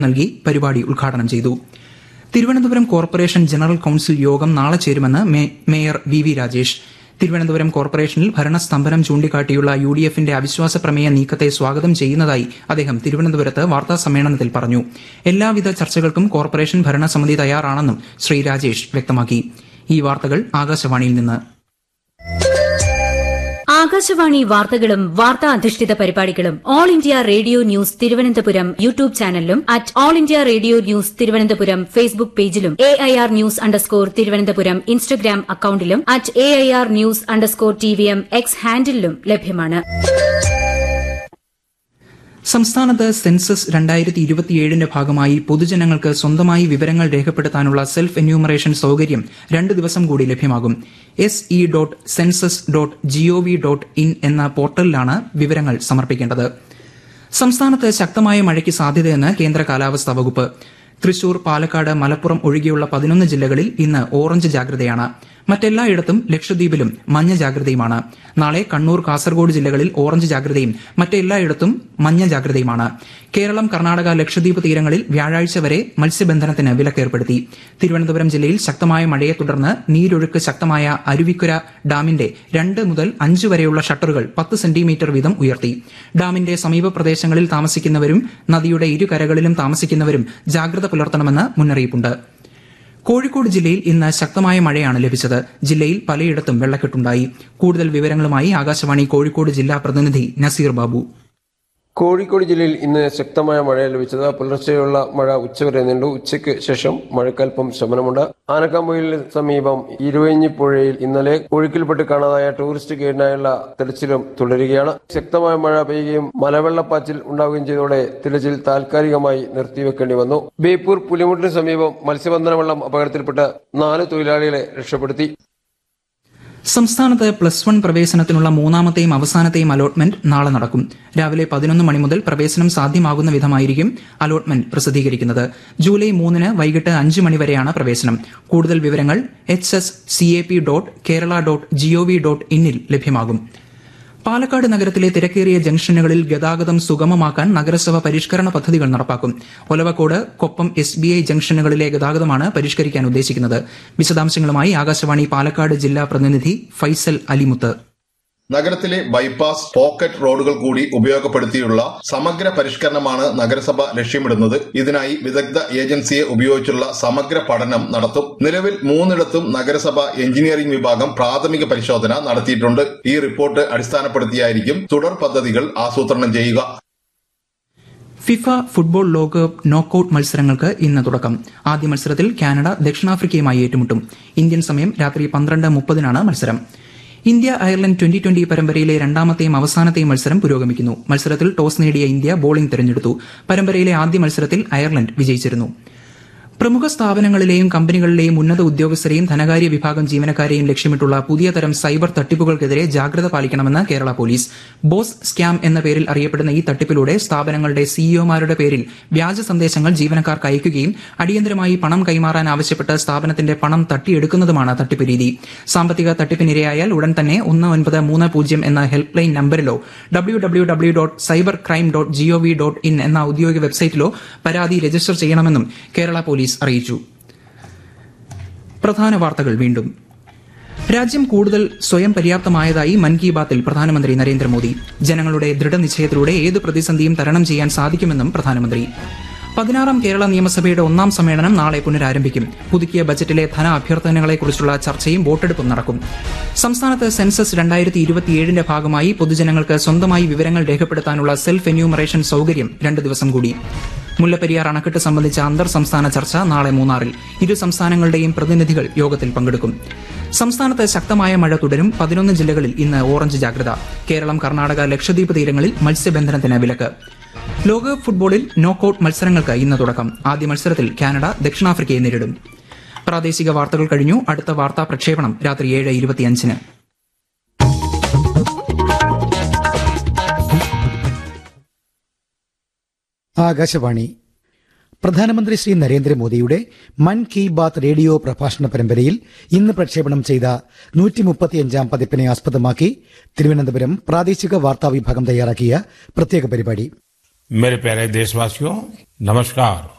നൽകി പരിപാടി ഉദ്ഘാടനം ചെയ്തു തിരുവനന്തപുരം കോർപ്പറേഷൻ ജനറൽ കൌൺസിൽ യോഗം നാളെ ചേരുമെന്ന് മേ- mayor V V Rajesh Thiruvananthapuram കോർപ്പറേഷനിൽ ഭരണസ്തംഭനം ചൂണ്ടിക്കാട്ടിയുള്ള യു ഡി എഫിന്റെ അവിശ്വാസ പ്രമേയ നീക്കത്തെ സ്വാഗതം ചെയ്യുന്നതായി അദ്ദേഹം തിരുവനന്തപുരത്ത് വാർത്താ സമ്മേളനത്തിൽ പറഞ്ഞു എല്ലാവിധ ചർച്ചകൾക്കും കോർപ്പറേഷൻ ഭരണസമിതി തയ്യാറാണെന്നും ശ്രീ രാജേഷ് വ്യക്തമാക്കി ഈ വാർത്തകൾ ആകാശവാണിയിൽ നിന്ന് ആകാശവാണി വാർത്തകളും വാർത്താ അധിഷ്ഠിത പരിപാടികളും all India radio news Thiruvananthapuram YouTube ചാനലിലും at all India radio news Thiruvananthapuram Facebook പേജിലും A I R news underscore Thiruvananthapuram Instagram അക്കൌണ്ടിലും at A I R news underscore T V M X ഹാൻഡിലും ലഭ്യമാണ് സംസ്ഥാനത്ത് സെൻസസ് രണ്ടായിരത്തി ഇരുപത്തിയേഴിന്റെ ഭാഗമായി പൊതുജനങ്ങൾക്ക് സ്വന്തമായി വിവരങ്ങൾ രേഖപ്പെടുത്താനുള്ള സെൽഫ് എന്യൂമറേഷൻ സൌകര്യം രണ്ട് ദിവസം കൂടി ലഭ്യമാകും S E dot census dot GOV dot in എന്ന പോർട്ടലിലാണ് വിവരങ്ങൾ സമർപ്പിക്കേണ്ടത് സംസ്ഥാനത്ത് ശക്തമായ മഴയ്ക്ക് സാധ്യതയെന്ന് കേന്ദ്ര കാലാവസ്ഥാ വകുപ്പ് തൃശൂർ പാലക്കാട് മലപ്പുറം ഒഴികെയുള്ള പതിനൊന്ന് ജില്ലകളിൽ ഇന്ന് ഓറഞ്ച് ജാഗ്രതയാണ് മറ്റെല്ലായിടത്തും ലക്ഷദ്വീപിലും മഞ്ഞ ജാഗ്രതയുമാണ് നാളെ കണ്ണൂർ കാസർഗോഡ് ജില്ലകളിൽ ഓറഞ്ച് ജാഗ്രതയും മറ്റെല്ലായിടത്തും മഞ്ഞ ജാഗ്രതയുമാണ് കേരളം കർണാടക ലക്ഷദ്വീപ് തീരങ്ങളിൽ വ്യാഴാഴ്ച വരെ മത്സ്യബന്ധനത്തിന് വിലക്കേർപ്പെടുത്തി തിരുവനന്തപുരം ജില്ലയിൽ ശക്തമായ മഴയെ തുടർന്ന് നീരൊഴുക്ക് ശക്തമായ അരുവിക്കുര ഡാമിന്റെ രണ്ട് മുതൽ അഞ്ച് വരെയുള്ള ഷട്ടറുകൾ പത്ത് സെന്റിമീറ്റർ വീതം ഉയർത്തി ഡാമിന്റെ സമീപ പ്രദേശങ്ങളിൽ താമസിക്കുന്നവരും നദിയുടെ ഇരുകരകളിലും താമസിക്കുന്നവരും ജാഗ്രത പുലർത്തണമെന്ന് മുന്നറിയിപ്പുണ്ട് കോഴിക്കോട് ജില്ലയിൽ ഇന്ന് ശക്തമായ മഴയാണ് ലഭിച്ചത് ജില്ലയിൽ പലയിടത്തും വെള്ളക്കെട്ടുണ്ടായി കൂടുതൽ വിവരങ്ങളുമായി ആകാശവാണി കോഴിക്കോട് ജില്ലാ പ്രതിനിധി നസീർ ബാബു കോഴിക്കോട് ജില്ലയിൽ ഇന്ന് ശക്തമായ മഴ ലഭിച്ചത് പുലർച്ചെയുള്ള മഴ ഉച്ചവരെ നീണ്ടു ഉച്ചയ്ക്ക് ശേഷം മഴക്കൽപ്പം ശമനമുണ്ട് ആനക്കാമ്പൊയിലിന് സമീപം ഇരുവഞ്ഞി പുഴയിൽ ഇന്നലെ ഒഴുക്കിൽപ്പെട്ട് കാണാതായ ടൂറിസ്റ്റ് ഗൈഡിനായുള്ള തെരച്ചിലും തുടരുകയാണ് ശക്തമായ മഴ പെയ്യുകയും മലവെള്ളപ്പാച്ചിൽ ഉണ്ടാവുകയും ചെയ്തതോടെ തിരച്ചിൽ താൽക്കാലികമായി നിർത്തിവെക്കേണ്ടി വന്നു ബേപ്പൂർ പുലിമുട്ടിന് സമീപം മത്സ്യബന്ധന വെള്ളം അപകടത്തിൽപ്പെട്ട് നാല് തൊഴിലാളികളെ രക്ഷപ്പെടുത്തി സംസ്ഥാനത്ത് പ്ലസ് വൺ പ്രവേശനത്തിനുള്ള മൂന്നാമത്തെയും അവസാനത്തെയും അലോട്ട്മെന്റ് നാളെ നടക്കും രാവിലെ പതിനൊന്ന് മണി മുതൽ പ്രവേശനം സാധ്യമാകുന്ന വിധമായിരിക്കും അലോട്ട്മെന്റ് പ്രസിദ്ധീകരിക്കുന്നത് ജൂലൈ മൂന്നിന് വൈകിട്ട് അഞ്ച് മണി വരെയാണ് പ്രവേശനം കൂടുതൽ വിവരങ്ങൾ H S C A P dot Kerala dot GOV dot ഇന്നിൽ ലഭ്യമാകും പാലക്കാട് നഗരത്തിലെ തിരക്കേറിയ ജംഗ്ഷനുകളിൽ ഗതാഗതം സുഗമമാക്കാൻ നഗരസഭ പരിഷ്കരണ പദ്ധതികൾ നടപ്പാക്കും Olavakkode Koppam S B I ജംഗ്ഷനുകളിലെ ഗതാഗതമാണ് പരിഷ്കരിക്കാൻ ഉദ്ദേശിക്കുന്നത് വിശദാംശങ്ങളുമായി ആകാശവാണി പാലക്കാട് ജില്ലാ പ്രതിനിധി ഫൈസൽ അലിമുത്ത് നഗരത്തിലെ ബൈപ്പാസ് പോക്കറ്റ് റോഡുകൾ കൂടി ഉപയോഗപ്പെടുത്തിയുള്ള സമഗ്ര പരിഷ്കരണമാണ് നഗരസഭ ലക്ഷ്യമിടുന്നത് ഇതിനായി വിദഗ്ധ ഏജൻസിയെ ഉപയോഗിച്ചുള്ള സമഗ്ര പഠനം നടത്തും നിലവിൽ മൂന്നിടത്തും നഗരസഭ എഞ്ചിനീയറിംഗ് വിഭാഗം പ്രാഥമിക പരിശോധന നടത്തിയിട്ടുണ്ട് ഈ റിപ്പോർട്ട് അടിസ്ഥാനപ്പെടുത്തിയായിരിക്കും തുടർ പദ്ധതികൾ ആസൂത്രണം ചെയ്യുക ഫിഫ ഫുട്ബോൾ ലോകകപ്പ് നോക്കൌട്ട് മത്സരങ്ങൾക്ക് ഇന്ന് തുടക്കം ആദ്യ മത്സരത്തിൽ കാനഡ ദക്ഷിണാഫ്രിക്കയുമായി ഏറ്റുമുട്ടും ഇന്ത്യൻ സമയം രാത്രി പന്ത്രണ്ട് മുപ്പതിനാണ് മത്സരം ഇന്ത്യ അയർലൻഡ് ട്വന്റി ട്വന്റി പരമ്പരയിലെ രണ്ടാമത്തെയും അവസാനത്തെയും മത്സരം പുരോഗമിക്കുന്നു മത്സരത്തിൽ ടോസ് നേടിയ ഇന്ത്യ ബോളിംഗ് തെരഞ്ഞെടുത്തു പരമ്പരയിലെ ആദ്യ മത്സരത്തിൽ അയർലൻഡ് വിജയിച്ചിരുന്നു പ്രമുഖ സ്ഥാപനങ്ങളിലെയും കമ്പനികളിലെയും ഉന്നത ഉദ്യോഗസ്ഥരെയും ധനകാര്യ വിഭാഗം ജീവനക്കാരെയും ലക്ഷ്യമിട്ടുള്ള പുതിയ തരം സൈബർ തട്ടിപ്പുകൾക്കെതിരെ ജാഗ്രത പാലിക്കണമെന്ന് കേരള പോലീസ് ബോസ് സ്കാം എന്ന പേരിൽ അറിയപ്പെടുന്ന ഈ തട്ടിപ്പിലൂടെ സ്ഥാപനങ്ങളുടെ സിഇഒമാരുടെ പേരിൽ വ്യാജ സന്ദേശങ്ങൾ ജീവനക്കാർക്ക് അയക്കുകയും അടിയന്തരമായി പണം കൈമാറാൻ ആവശ്യപ്പെട്ട് സ്ഥാപനത്തിന്റെ പണം തട്ടിയെടുക്കുന്നതുമാണ് തട്ടിപ്പ് രീതി സാമ്പത്തിക തട്ടിപ്പിനിരയായാൽ ഉടൻ തന്നെ ഒന്ന് ഒൻപത് മൂന്ന് പൂജ്യം എന്ന ഹെൽപ്പ് ലൈൻ നമ്പറിലോ W W W dot cyber crime dot GOV dot in എന്ന ഔദ്യോഗിക വെബ്സൈറ്റിലോ പരാതി രജിസ്റ്റർ ചെയ്യണമെന്നും കേരള പോലീസ് അറിയിച്ചു പ്രധാന വാർത്തകൾ വീണ്ടും രാജ്യം കൂടുതൽ സ്വയം പര്യാപ്തമായതായി മൻ കി ബാത്തിൽ പ്രധാനമന്ത്രി നരേന്ദ്രമോദി ജനങ്ങളുടെ ദൃഢനിശ്ചയത്തിലൂടെ ഏത് പ്രതിസന്ധിയും തരണം ചെയ്യാൻ സാധിക്കുമെന്നും പ്രധാനമന്ത്രി പതിനാറാം കേരള നിയമസഭയുടെ ഒന്നാം സമ്മേളനം നാളെ പുനരാരംഭിക്കും പുതുക്കിയ ബജറ്റിലെ ധന അഭ്യർത്ഥനകളെക്കുറിച്ചുള്ള ചർച്ചയും വോട്ടെടുപ്പും നടക്കും സംസ്ഥാനത്ത് സെൻസസ് രണ്ടായിരത്തി ഇരുപത്തിയേഴിന്റെ ഭാഗമായി പൊതുജനങ്ങൾക്ക് സ്വന്തമായി വിവരങ്ങൾ രേഖപ്പെടുത്താനുള്ള സെൽഫ് എന്യൂമറേഷൻ സൌകര്യം രണ്ട് ദിവസം കൂടി മുല്ലപ്പെരിയാർ അണക്കെട്ട് സംബന്ധിച്ച അന്തർ സംസ്ഥാന ചർച്ച നാളെ മൂന്നാറിൽ ഇരു സംസ്ഥാനങ്ങളുടെയും പ്രതിനിധികൾ യോഗത്തിൽ പങ്കെടുക്കും സംസ്ഥാനത്ത് ശക്തമായ മഴ തുടരും പതിനൊന്ന് ജില്ലകളിൽ ഇന്ന് ഓറഞ്ച് ജാഗ്രത കേരളം കർണാടക ലക്ഷദ്വീപ് തീരങ്ങളിൽ മത്സ്യബന്ധനത്തിന് വിലക്ക് ലോകകപ്പ് ഫുട്ബോളിൽ നോക്കൌട്ട് മത്സരങ്ങൾക്ക് ഇന്ന് തുടക്കം ആദ്യ മത്സരത്തിൽ കാനഡ ദക്ഷിണാഫ്രിക്കയെ നേരിടും പ്രാദേശിക വാർത്തകൾ കഴിഞ്ഞു അടുത്ത വാർത്താ പ്രക്ഷേപണം രാത്രി ഏഴ് ഇരുപത്തിയഞ്ചിന് ആകാശവാണി പ്രധാനമന്ത്രി ശ്രീ നരേന്ദ്രമോദിയുടെ മൻ കി ബാത്ത് റേഡിയോ പ്രഭാഷണ പരമ്പരയിൽ ഇന്ന് പ്രക്ഷേപണം ചെയ്ത നൂറ്റി മുപ്പത്തിയഞ്ചാം പതിപ്പിനെ ആസ്പദമാക്കി തിരുവനന്തപുരം പ്രാദേശിക വാർത്താ വിഭാഗം തയ്യാറാക്കിയ പ്രത്യേക പരിപാടി मेरे प्यारे देशवासियों नमस्कार